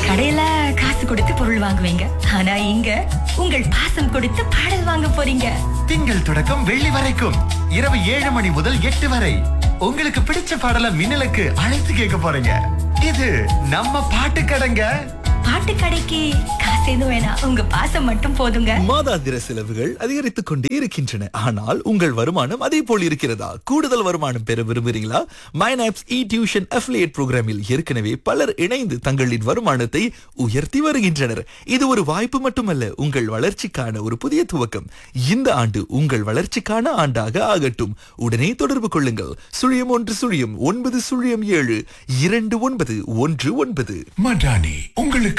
கடையில காசு கொடுத்து பொருள் வாங்குவீங்க ஆனா இங்க உங்கள் பாசம் கொடுத்து பாடல் வாங்க போறீங்க திங்கள் தொடக்கம் வெள்ளி வரைக்கும் இரவு ஏழு மணி முதல் எட்டு வரை உங்களுக்கு பிடிச்ச பாடல மின்னலுக்கு அழைத்து கேட்க போறீங்க இது நம்ம பாட்டு கடைங்க பாட்டு கடைக்கு காசு எதுவும் வேணாம் உங்க பாசம் மட்டும் போதுங்க மாதாந்திர செலவுகள் அதிகரித்துக் கொண்டே இருக்கின்றன ஆனால் உங்கள் வருமானம் அதே போல் இருக்கிறதா கூடுதல் வருமானம் பெற விரும்புகிறீங்களா மைனாப்ஸ் இ டியூஷன் அஃபிலியேட் புரோகிராமில் ஏற்கனவே பலர் இணைந்து தங்களின் வருமானத்தை உயர்த்தி வருகின்றனர் இது ஒரு வாய்ப்பு மட்டுமல்ல உங்கள் வளர்ச்சிக்கான ஒரு புதிய துவக்கம் இந்த ஆண்டு உங்கள் வளர்ச்சிக்கான ஆண்டாக ஆகட்டும் உடனே தொடர்பு கொள்ளுங்கள் சுழியம் ஒன்று சுழியம் ஒன்பது சுழியம் ஏழு இரண்டு ஒன்பது ஒன்று ஒன்பது மடானி உங்களுக்காக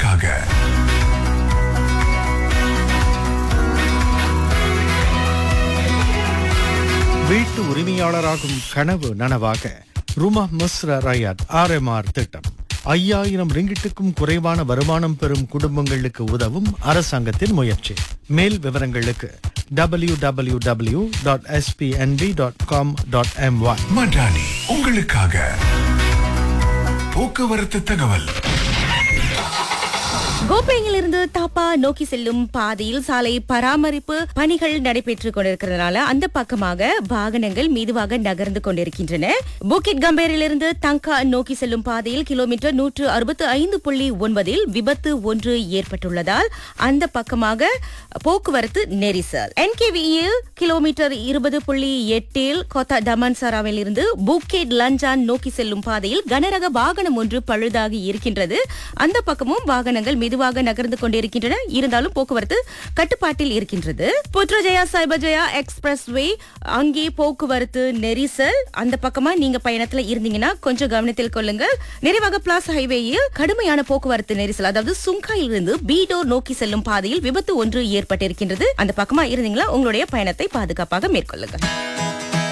வீட்டு உரிமையாளராகும் கனவு நனவாக ருமா மஸ்ர ரயாத் ஆர்எம்ஆர் திட்டம் ஐயாயிரம் ரிங்கிட்டுக்கும் குறைவான வருமானம் பெறும் குடும்பங்களுக்கு உதவும் அரசாங்கத்தின் முயற்சி மேல் விவரங்களுக்கு W W W dot SPNB dot com dot MY Madani உங்களுக்காக போக்குவரத்து தகவல் கோப்பையிலிருந்து தாப்பா நோக்கி செல்லும் பாதையில் சாலை பராமரிப்பு பணிகள் நடைபெற்றுக் கொண்டிருக்கிறதுனால அந்த பக்கமாக வாகனங்கள் மெதுவாக நகர்ந்து கொண்டிருக்கின்றன புக்கிட் கம்பேரிலிருந்து தங்கா நோக்கி செல்லும் பாதையில் கிலோமீட்டர் நூற்று அறுபத்து ஐந்து புள்ளி ஒன்பதில் விபத்து ஒன்று ஏற்பட்டுள்ளதால் அந்த பக்கமாக போக்குவரத்து நெரிசல் என்கேவியில் கிலோமீட்டர் இருபது புள்ளி எட்டில் கொத்தா டமான்சாராவில் இருந்து புக்கெட் லஞ்சான் நோக்கி செல்லும் பாதையில் கனரக வாகனம் ஒன்று பழுதாகி இருக்கின்றது அந்த பக்கமும் வாகனங்கள் மெதுவாக நகர்ந்து கொண்டிருக்கின்றன இருந்தாலும் போக்குவரத்து கட்டுப்பாட்டில் இருக்கின்றது புத்ரஜயா சைபஜயா எக்ஸ்பிரஸ் வே அங்கே போக்குவரத்து நெரிசல் அந்த பக்கமா நீங்க பயணத்துல இருந்தீங்கன்னா கொஞ்சம் கவனத்தில் கொள்ளுங்கள் நிறைவாக பிளாஸ் ஹைவேயில் கடுமையான போக்குவரத்து நெரிசல் அதாவது சுங்காயில் இருந்து பீடோர் நோக்கி செல்லும் பாதையில் விபத்து ஒன்று ஏற்பட்டிருக்கின்றது அந்த பக்கமா இருந்தீங்களா உங்களுடைய பயணத்தை பாதுகாப்பாக மேற்கொள்ளுங்கள்